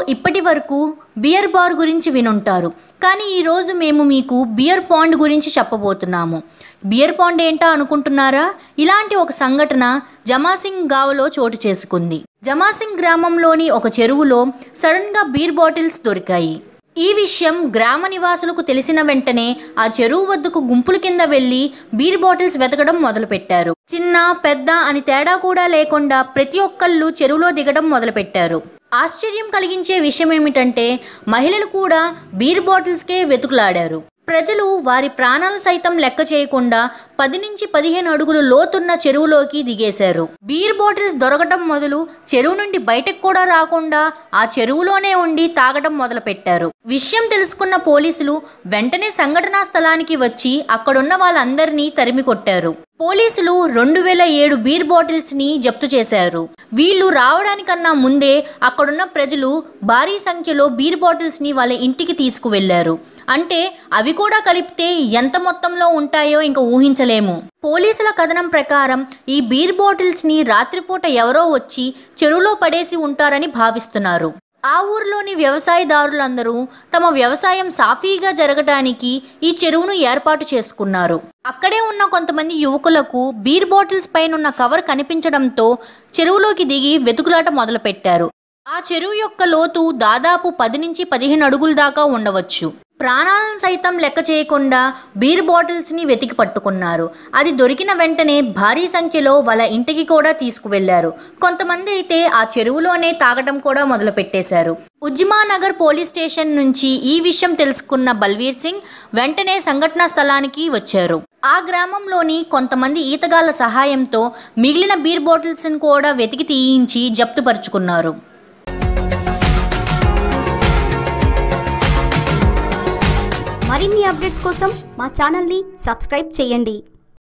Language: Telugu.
ఇప్పటి వరకు బియర్ బార్ గురించి వినుంటారు కానీ ఈరోజు మేము మీకు బియర్ పాండ్ గురించి చెప్పబోతున్నాము బియర్ పాండ్ ఏంటా అనుకుంటున్నారా ఇలాంటి ఒక సంఘటన జమాసింగ్ గావ్లో చోటు చేసుకుంది జమాసింగ్ గ్రామంలోని ఒక చెరువులో సడన్గా బీర్ బాటిల్స్ దొరికాయి ఈ విషయం గ్రామ నివాసులకు తెలిసిన వెంటనే ఆ చెరువు వద్దకు గుంపుల కింద వెళ్లి బీర్ బాటిల్స్ వెతకడం మొదలుపెట్టారు చిన్న పెద్ద అని తేడా కూడా లేకుండా ప్రతి ఒక్కళ్ళు చెరువులో దిగడం మొదలుపెట్టారు ఆశ్చర్యం కలిగించే విషయం ఏమిటంటే మహిళలు కూడా బీర్ బాటిల్స్కే వెతుకులాడారు ప్రజలు వారి ప్రాణాలు సైతం లెక్క చేయకుండా పది నుంచి పదిహేను అడుగులు లోతున్న చెరువులోకి దిగేశారు బీర్ బాటిల్స్ దొరకటం మొదలు చెరువు నుండి బయటకు కూడా రాకుండా ఆ చెరువులోనే ఉండి తాగడం మొదలుపెట్టారు విషయం తెలుసుకున్న పోలీసులు వెంటనే సంఘటనా స్థలానికి వచ్చి అక్కడున్న వాళ్ళందరినీ తరిమి కొట్టారు పోలీసులు రెండు వేల ఏడు బీర్ బాటిల్స్ ని జప్తు చేశారు వీళ్ళు రావడానికన్నా ముందే అక్కడున్న ప్రజలు భారీ సంఖ్యలో బీర్ బాటిల్స్ ని వాళ్ళ ఇంటికి తీసుకువెళ్లారు అంటే అవి కూడా కలిపితే ఎంత మొత్తంలో ఉంటాయో ఇంకా ఊహించలేము పోలీసుల కథనం ప్రకారం ఈ బీర్ బాటిల్స్ ని రాత్రిపూట ఎవరో వచ్చి చెరువులో పడేసి ఉంటారని భావిస్తున్నారు ఆ ఊర్లోని వ్యవసాయదారులందరూ తమ వ్యవసాయం సాఫీగా జరగడానికి ఈ చెరువును ఏర్పాటు చేసుకున్నారు అక్కడే ఉన్న కొంతమంది యువకులకు బీర్ బాటిల్స్ పైనున్న కవర్ కనిపించడంతో చెరువులోకి దిగి వెతుకులాట మొదలుపెట్టారు ఆ చెరువు యొక్క లోతు దాదాపు పది నుంచి పదిహేను అడుగుల దాకా ఉండవచ్చు ప్రాణాలను సైతం లెక్క చేయకుండా బీర్ బాటిల్స్ని వెతికి పట్టుకున్నారు అది దొరికిన వెంటనే భారీ సంఖ్యలో వాళ్ళ ఇంటికి కూడా తీసుకువెళ్లారు కొంతమంది అయితే ఆ చెరువులోనే తాగడం కూడా మొదలుపెట్టేశారు ఉజ్మానగర్ పోలీస్ స్టేషన్ నుంచి ఈ విషయం తెలుసుకున్న బల్వీర్ సింగ్ వెంటనే సంఘటనా స్థలానికి వచ్చారు ఆ గ్రామంలోని కొంతమంది ఈతగాళ్ల సహాయంతో మిగిలిన బీర్ బాటిల్స్ని కూడా వెతికి తీయించి జప్తుపరుచుకున్నారు మరిన్ని అప్డేట్స్ కోసం మా ఛానల్ని సబ్స్క్రైబ్ చేయండి